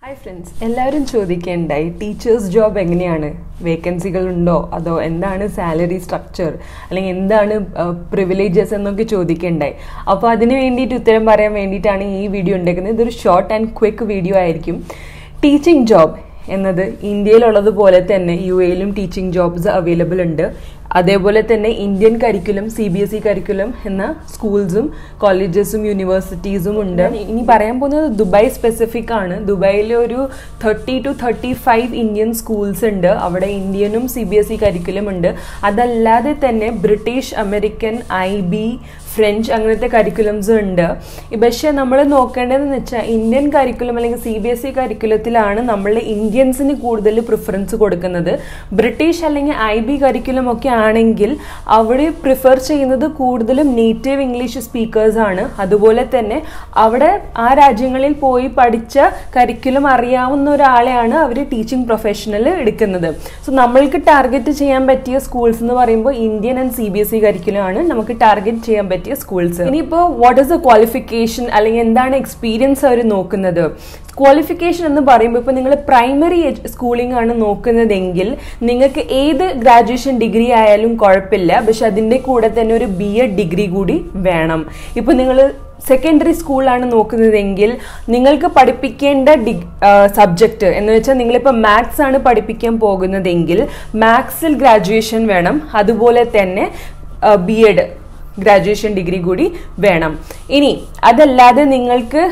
hi friends എല്ലാവരും ചോദിക്കേണ്ടായി teachers job എങ്ങനെയാണ് വേക്കൻസികൾ ഉണ്ടോ അതോ എന്താണ് സാലറി സ്ട്രക്ചർ അല്ലെങ്കിൽ എന്താണ് പ്രിവിലേജസ് എന്നൊക്കെ ചോദിക്കേണ്ടായി അപ്പോൾ അതിന് വേണ്ടിയിട്ട് ഉത്തരം പറയാൻ വേണ്ടിയിട്ടാണ് ഈ വീഡിയോ ഉണ്ടാക്കുന്നത് ഇതൊരു ഷോർട്ട് ആൻഡ് ക്വിക്ക് വീഡിയോ ആയിരിക്കും ടീച്ചിങ് ജോബ് എന്നത് ഇന്ത്യയിലുള്ളതുപോലെ തന്നെ യു എയിലും ടീച്ചിങ് ജോബ്സ് അവൈലബിൾ ഉണ്ട് അതേപോലെ തന്നെ Indian curriculum C B S E curriculum എന്ന സ്കൂൾസും കോളേജസും യൂണിവേഴ്സിറ്റീസും ഉണ്ട് ഇനി പറയാൻ പോകുന്നത് ദുബായ് സ്പെസിഫിക് ആണ് ദുബായിൽ ഒരു thirty two thirty five Indian schools ഉണ്ട് അവിടെ ഇന്ത്യനും C B S E curriculum ഉണ്ട് അതല്ലാതെ തന്നെ British American I B French അങ്ങനത്തെ കരിക്കുലംസ് ഉണ്ട് പക്ഷെ നമ്മൾ നോക്കേണ്ടതെന്ന് വെച്ചാൽ ഇന്ത്യൻ കരിക്കുലം അല്ലെങ്കിൽ സി ബി എസ് ഇ കരിക്കുലത്തിലാണ് നമ്മൾ ഇന്ത്യൻസിന് കൂടുതൽ പ്രിഫറൻസ് കൊടുക്കുന്നത് ബ്രിട്ടീഷ് അല്ലെങ്കിൽ ഐ ബി കരിക്കുലം ഒക്കെ ആണെങ്കിൽ അവിടെ പ്രിഫർ ചെയ്യുന്നത് കൂടുതലും നേറ്റീവ് ഇംഗ്ലീഷ് സ്പീക്കേഴ്സ് ആണ് അതുപോലെ തന്നെ അവിടെ ആ രാജ്യങ്ങളിൽ പോയി പഠിച്ച കരിക്കുലം അറിയാവുന്ന ഒരാളെയാണ് അവർ ടീച്ചിങ് പ്രൊഫഷണൽ എടുക്കുന്നത് സോ നമ്മൾക്ക് ടാർഗറ്റ് ചെയ്യാൻ പറ്റിയ സ്കൂൾസ് എന്ന് പറയുമ്പോൾ Indian and C B S E curriculum ആണ് നമുക്ക് ടാർഗറ്റ് ചെയ്യാൻ പറ്റിയ സ്കൂൾസ് ഇനിയിപ്പോൾ വാട്ട് ഇസ് ദ ക്വാളിഫിക്കേഷൻ അല്ലെങ്കിൽ എന്താണ് എക്സ്പീരിയൻസ് അവർ നോക്കുന്നത് ക്വാളിഫിക്കേഷൻ എന്ന് പറയുമ്പോൾ ഇപ്പോൾ നിങ്ങൾ പ്രൈമറി സ്കൂളിംഗ് ആണ് നോക്കുന്നതെങ്കിൽ നിങ്ങൾക്ക് ഏത് ഗ്രാജുവേഷൻ ഡിഗ്രി ആയാലും കുഴപ്പമില്ല പക്ഷെ അതിൻ്റെ കൂടെ തന്നെ ഒരു ബി എഡ് ഡിഗ്രി കൂടി വേണം ഇപ്പോൾ നിങ്ങൾ സെക്കൻഡറി സ്കൂളാണ് നോക്കുന്നതെങ്കിൽ നിങ്ങൾക്ക് പഠിപ്പിക്കേണ്ട ഡിഗ് സബ്ജക്റ്റ് എന്ന് വെച്ചാൽ നിങ്ങളിപ്പോൾ മാത്സ് ആണ് പഠിപ്പിക്കാൻ പോകുന്നതെങ്കിൽ മാത്സിൽ ഗ്രാജുവേഷൻ വേണം അതുപോലെ തന്നെ ബി എഡ് ഗ്രാജുവേഷൻ ഡിഗ്രി കൂടി വേണം ഇനി അതല്ലാതെ നിങ്ങൾക്ക്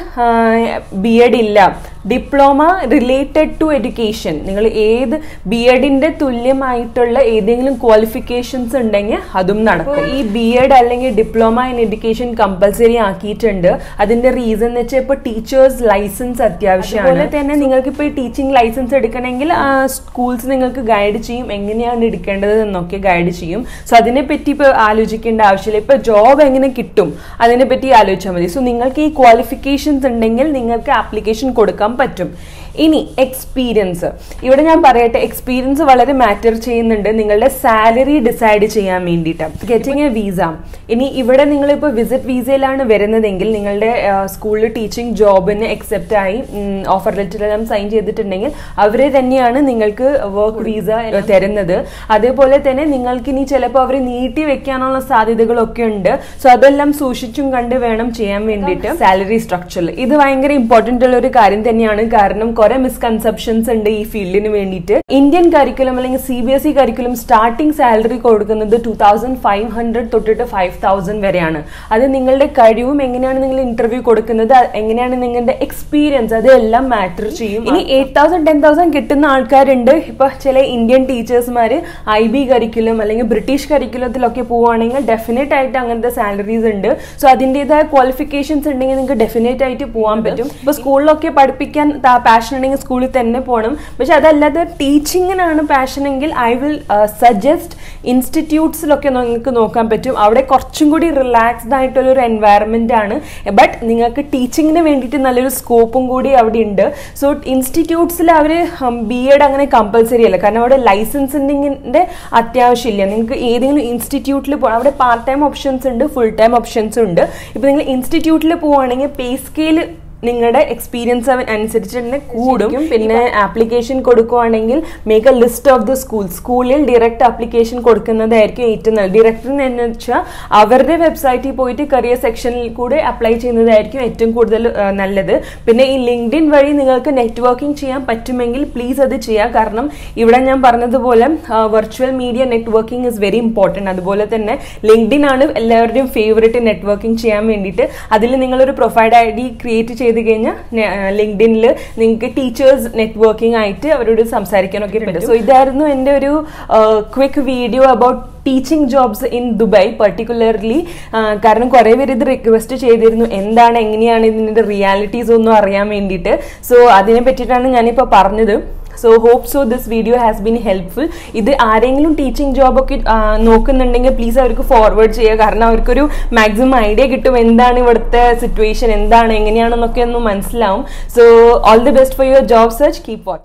ബി എഡ് ഇല്ല ഡിപ്ലോമ റിലേറ്റഡ് ടു എഡ്യൂക്കേഷൻ നിങ്ങൾ ഏത് ബി എഡിന്റെ തുല്യമായിട്ടുള്ള ഏതെങ്കിലും ക്വാളിഫിക്കേഷൻസ് ഉണ്ടെങ്കിൽ അതും നടക്കും ഈ ബി എഡ് അല്ലെങ്കിൽ ഡിപ്ലോമ ഇൻ എഡ്യൂക്കേഷൻ കമ്പൽസറി ആക്കിയിട്ടുണ്ട് അതിന്റെ റീസൺ എന്ന് വെച്ചാൽ ഇപ്പോൾ ടീച്ചേഴ്സ് ലൈസൻസ് അത്യാവശ്യമാണ് അതുപോലെ തന്നെ നിങ്ങൾക്ക് ഇപ്പോൾ ടീച്ചിങ് ലൈസൻസ് എടുക്കണമെങ്കിൽ സ്കൂൾസ് നിങ്ങൾക്ക് ഗൈഡ് ചെയ്യും എങ്ങനെയാണ് എടുക്കേണ്ടത് എന്നൊക്കെ ഗൈഡ് ചെയ്യും സോ അതിനെപ്പറ്റി ഇപ്പോൾ ആലോചിക്കേണ്ട ആവശ്യമില്ല ഇപ്പോൾ ജോബ് എങ്ങനെ കിട്ടും അതിനെപ്പറ്റി ആലോചിച്ചാൽ മതി സോ നിങ്ങൾക്ക് ഈ ക്വാളിഫിക്കേഷൻസ് ഉണ്ടെങ്കിൽ നിങ്ങൾക്ക് ആപ്ലിക്കേഷൻ കൊടുക്കാൻ പറ്റും ഇനി എക്സ്പീരിയൻസ് ഇവിടെ ഞാൻ പറയട്ടെ എക്സ്പീരിയൻസ് വളരെ മാറ്റർ ചെയ്യുന്നുണ്ട് നിങ്ങളുടെ സാലറി ഡിസൈഡ് ചെയ്യാൻ വേണ്ടിയിട്ട് ഗെറ്റിംഗ് എ വീസ ഇനി ഇവിടെ നിങ്ങളിപ്പോൾ വിസിറ്റ് വീസയിലാണ് വരുന്നതെങ്കിൽ നിങ്ങളുടെ സ്കൂളിൽ ടീച്ചിങ് ജോബിന് അക്സെപ്റ്റ് ആയി ഓഫർ ലെറ്റർ എല്ലാം സൈൻ ചെയ്തിട്ടുണ്ടെങ്കിൽ അവരെ തന്നെയാണ് നിങ്ങൾക്ക് വർക്ക് വീസ തരുന്നത് അതേപോലെ തന്നെ നിങ്ങൾക്ക് ഇനി ചിലപ്പോൾ അവർ നീട്ടി വെക്കാനുള്ള സാധ്യതകളൊക്കെ ഉണ്ട് സോ അതെല്ലാം സൂക്ഷിച്ചും കണ്ട് വേണം ചെയ്യാൻ വേണ്ടിയിട്ട് സാലറി സ്ട്രക്ചറിൽ ഇത് ഭയങ്കര ഇമ്പോർട്ടൻ്റ് ഉള്ള ഒരു കാര്യം തന്നെയാണ് കാരണം കുറെ മിസ്കൺസെപ്ഷൻസ് ഉണ്ട് ഈ ഫീൽഡിന് വേണ്ടിയിട്ട് ഇന്ത്യൻ കരിക്കുലം അല്ലെങ്കിൽ C B S E curriculum starting salary കൊടുക്കുന്നത് ടു തൗസൻഡ് ഫൈവ് ഹൺഡ്രഡ് തൊട്ടിട്ട് ഫൈവ് തൗസൻഡ് വരെയാണ് അത് നിങ്ങളുടെ കഴിവും എങ്ങനെയാണ് നിങ്ങൾ ഇന്റർവ്യൂ കൊടുക്കുന്നത് എങ്ങനെയാണ് നിങ്ങളുടെ എക്സ്പീരിയൻസ് അതെല്ലാം മാറ്റർ ചെയ്യും ഇനി എയ്റ്റ് തൗസൻഡ് ടെൻ തൗസൻഡ് കിട്ടുന്ന ആൾക്കാരുണ്ട് ഇപ്പൊ ചില ഇന്ത്യൻ ടീച്ചേഴ്സ്മാർ ഐ ബി കരിക്കുലം അല്ലെങ്കിൽ ബ്രിട്ടീഷ് കരിക്കുലത്തിലൊക്കെ പോവുകയാണെങ്കിൽ ഡെഫിനറ്റ് ആയിട്ട് അങ്ങനത്തെ സാലറീസ് ഉണ്ട് സോ അതിൻ്റെതായ ക്വാളിഫിക്കേഷൻസ് ഉണ്ടെങ്കിൽ നിങ്ങൾക്ക് ഡെഫിനറ്റ് ആയിട്ട് പോകാൻ പറ്റും ഇപ്പൊ സ്കൂളിലൊക്കെ പഠിപ്പിക്കാൻ പാഷൻ ഉണ്ടെങ്കിൽ സ്കൂളിൽ തന്നെ പോകണം പക്ഷെ അതല്ലാതെ ടീച്ചിങ്ങിനാണ് പാഷൻ എങ്കിൽ ഐ വിൽ സജസ്റ്റ് ഇൻസ്റ്റിറ്റ്യൂട്ട്സിലൊക്കെ നിങ്ങൾക്ക് നോക്കാൻ പറ്റും അവിടെ കുറച്ചും കൂടി റിലാക്സ്ഡ് ആയിട്ടുള്ള ഒരു എൻവയറമെന്റ് ആണ് ബട്ട് നിങ്ങൾക്ക് ടീച്ചിങ്ങിന് വേണ്ടിയിട്ട് നല്ലൊരു സ്കോപ്പും കൂടി അവിടെ ഉണ്ട് സോ ഇൻസ്റ്റിറ്റ്യൂട്ട്സിൽ അവർ ബി എഡ് അങ്ങനെ കമ്പൽസറി അല്ല കാരണം അവിടെ ലൈസൻസിൻ്റെ അത്യാവശ്യമില്ല നിങ്ങൾക്ക് ഏതെങ്കിലും ഇൻസ്റ്റിറ്റ്യൂട്ടിൽ പോ അവിടെ പാർട്ട് ടൈം ഓപ്ഷൻസ് ഉണ്ട് ഫുൾ ടൈം ഓപ്ഷൻസ് ഉണ്ട് ഇപ്പോൾ നിങ്ങൾ ഇൻസ്റ്റിറ്റ്യൂട്ടിൽ പോവുകയാണെങ്കിൽ പേ സ്കെയിൽ നിങ്ങളുടെ എക്സ്പീരിയൻസ് അനുസരിച്ച് തന്നെ കൂടും പിന്നെ ആപ്ലിക്കേഷൻ കൊടുക്കുവാണെങ്കിൽ make a list of the school സ്കൂളിൽ ഡയറക്റ്റ് ആപ്ലിക്കേഷൻ കൊടുക്കുന്നതായിരിക്കും ഏറ്റവും നല്ലത് ഡയറക്റ്റ് എന്ന് വെച്ചാൽ അവരുടെ വെബ്സൈറ്റിൽ പോയിട്ട് കരിയർ സെക്ഷനിൽ കൂടെ അപ്ലൈ ചെയ്യുന്നതായിരിക്കും ഏറ്റവും കൂടുതൽ നല്ലത് പിന്നെ ഈ ലിങ്ക്ഡിൻ വഴി നിങ്ങൾക്ക് നെറ്റ്വർക്കിംഗ് ചെയ്യാൻ പറ്റുമെങ്കിൽ പ്ലീസ് അത് ചെയ്യുക കാരണം ഇവിടെ ഞാൻ പറഞ്ഞതുപോലെ virtual media networking is very important അതുപോലെ തന്നെ ലിങ്ക്ഡിൻ ആണ് എല്ലാവരുടെയും ഫേവറേറ്റ് നെറ്റ്വർക്കിംഗ് ചെയ്യാൻ വേണ്ടിയിട്ട് അതിൽ നിങ്ങളൊരു പ്രൊഫൈൽ ഐ ഡി ക്രിയേറ്റ് ചെയ്ത് കഴിഞ്ഞാൽ ലിങ്ക്ഡിനിൽ നിങ്ങൾക്ക് ടീച്ചേഴ്സ് നെറ്റ്വർക്കിംഗ് ആയിട്ട് അവരോട് സംസാരിക്കാനൊക്കെ പറ്റും സോ ഇതായിരുന്നു എൻ്റെ ഒരു quick video about teaching jobs in Dubai particularly കാരണം കുറേ പേര് ഇത് റിക്വസ്റ്റ് ചെയ്തിരുന്നു എന്താണ് എങ്ങനെയാണ് ഇതിൻ്റെ റിയാലിറ്റീസ് ഒന്നും അറിയാൻ വേണ്ടിയിട്ട് സോ അതിനെ പറ്റിയിട്ടാണ് ഞാനിപ്പോൾ പറഞ്ഞത് so hope so this video has been helpful ഇത് ആരെങ്കിലും ടീച്ചിങ് ജോബൊക്കെ നോക്കുന്നുണ്ടെങ്കിൽ പ്ലീസ് അവർക്ക് ഫോർവേഡ് ചെയ്യുക കാരണം അവർക്കൊരു മാക്സിമം ഐഡിയ കിട്ടും എന്താണ് ഇവിടുത്തെ സിറ്റുവേഷൻ എന്താണ് എങ്ങനെയാണെന്നൊക്കെ ഒന്ന് മനസ്സിലാവും so all the best for your job search keep watch